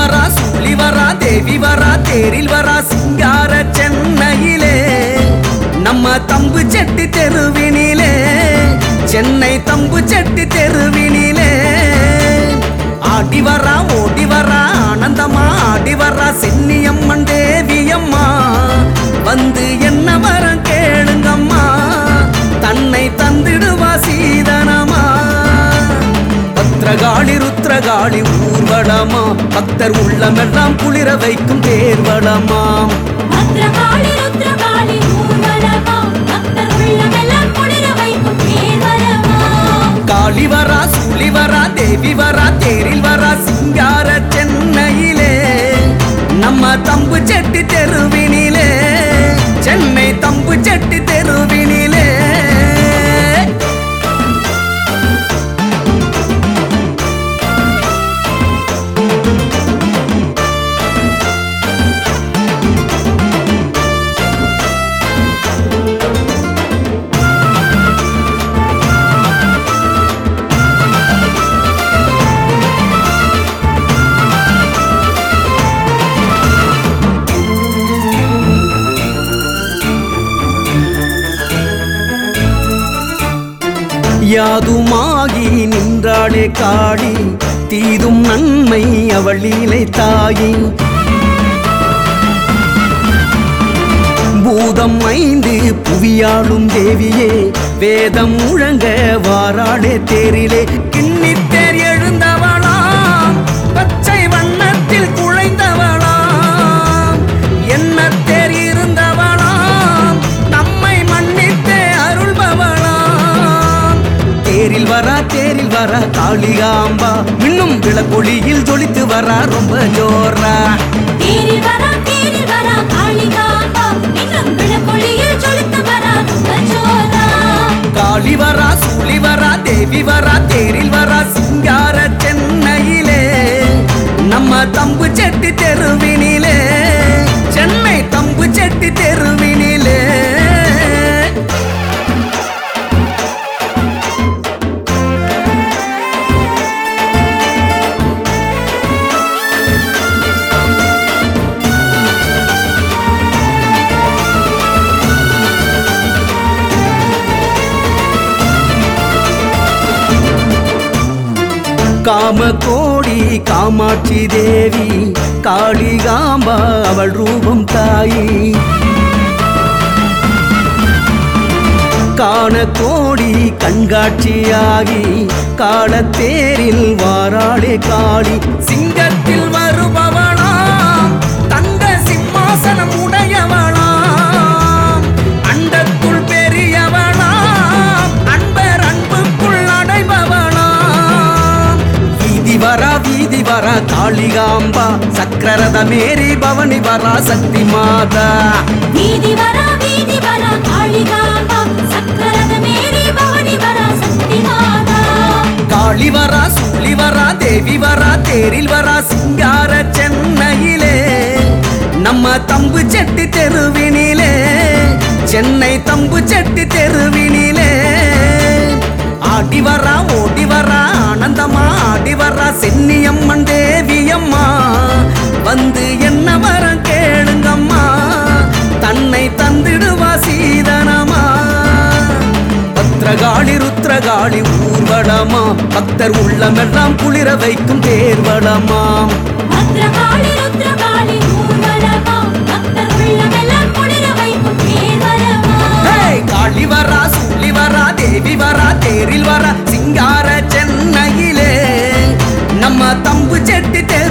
வரா சூழி வரா தேவி வரா தேரில் வரா சிங்கார சென்னையிலே நம்ம தம்பு செட்டி தெருவினிலே சென்னை தம்பு செட்டி தெருவினிலே ஆடி வரா ஓடி வரா ஆனந்தமா ஆடி வரா சென்னியம்மன் தேவியம்மா வந்து என்ன வரம் கேளுங்கம்மா தன்னை தந்திடுவா சீதனமா பத்ரகாளி ருத்ரகாளி ஊர்வலமா பக்தர் உள்ளமெல்லாம் குளிர வைக்கும் தேர்வலமாம் பத்ரகாளி ருத்ரகாளி ஊர்வலமா பக்தர் உள்ளமெல்லாம் குளிர வைக்கும் தேர்வலமா காளி வரா சூழி வரா தேவி வரா தேரில் வரா சிங்கார சென்னையிலே நம்ம தம்பு செட்டி தெருவினிலே சென்னை தம்பு செட்டி தெருவினிலே யாதுமாகி நின்றாளே காளி தீதும் நன்மை அவளிலை தாயி பூதம் ஐந்து புவியாளும் தேவியே வேதம் முழங்க வாராளே தேரிலே கிண்ணித்தேர் எழுந்தவளாம் பச்சை வண்ணத்தில் குழைந்தவளாம் என்ன தேர் இருந்தவளாம் நம்மை மன்னித்தே அருள்பவளாம் தேரில் வரா தேரில் வரா காளிகாம்பா இன்னும் விளக்கொளியில் ஜொலித்து வரா ரொம்ப ஜோரா தேரில் வரா தேரில் வரா காளிகாம்பா இன்னும் விளக்கொளியில் ஜொலித்து வரா ரொம்ப ஜோரா காளி வரா சூழி வரா தேவி வரா தேரில் வரா சிங்கார சென்னையிலே நம்ம தம்பு செட்டி தெருவினிலே சென்னை தம்பு செட்டி தெருவினிலே காம கோடி காமாட்சி தேவி காளிகாம்பா அவள் ரூபம் தாயி காண கோடி கண்காட்சியாகி காலத்தேரில் வாராளே காளி சிங்கத்தில் வருபவளாம் தங்க சிம்மாசனம் உடையவளாம் அண்டத்துள் பெரியவளாம் அன்பர் அன்புக்குள் அடைபவளாம் வீதி வரா வீதி வரா காளிகாம்பா சக்கரத மேரி பவனி வரா சக்தி மாதா வீதி வரா வீதி வரா காளிகாம்பா சக்கரத மேரி பவனி வரா சக்தி மாதா காளி வரா சூழி வரா தேவி வரா தேரில் வரா சிங்கார சென்னையிலே நம்ம தம்பு செட்டி தெருவினிலே சென்னை தம்பு செட்டி தெருவினிலே ஆடி வரா ஓடி வரா ஆனந்தமா ஆடி வரா சென்னியம்மன் தேவியம்மா வந்து என்ன வரம் கேளுங்கம்மா தன்னை தந்திடுவா சீதனமா பத்ரகாளி ருத்ரகாளி ஊர்வலமா பக்தர் உள்ளமெல்லாம் குளிர வைக்கும் தேர்வலமாம் பத்ரகாளி ருத்ரகாளி ஊர்வலமா பக்தர் உள்ளமெல்லாம் குளிர வைக்கும் தேர்வலமா ஹேய்! காளி வரா சூழி வரா தேவி வரா தேரில் வரா சிங்கார சென்னையிலே நம்ம தம்பு செட்டி தெரு